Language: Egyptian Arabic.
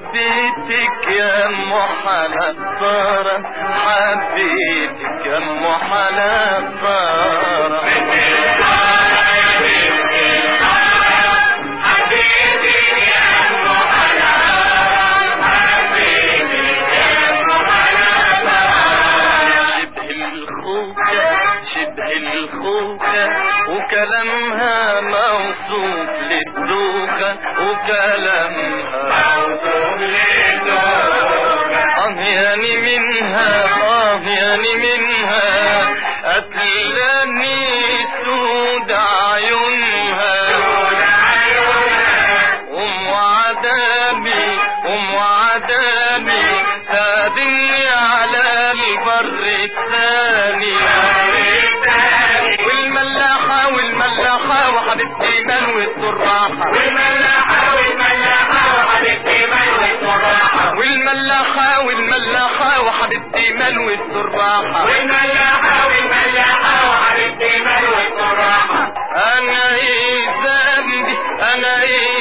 حبيتك يا ام حنطارة حبيتك يا ام حنطارة شبه الخوخة شبه الخوخة وكلامها موصوف للدوخة وكلامها موصوف للدوخة أهياني منها أهياني منها أتلاني سود عيونها أم عذابي أم عذابي تادني على البر الثاني والملاحة والملاحة وحبيبتي ملوى الراحة والملاحة والملاحة وحبيبتي ملوى الراحة والملاحة والملاحة وحبيبتي ملوى الراحة والملاحة والملاحة وحبيبتي ملوى الراحة أنا إيه ذنبي أنا إيه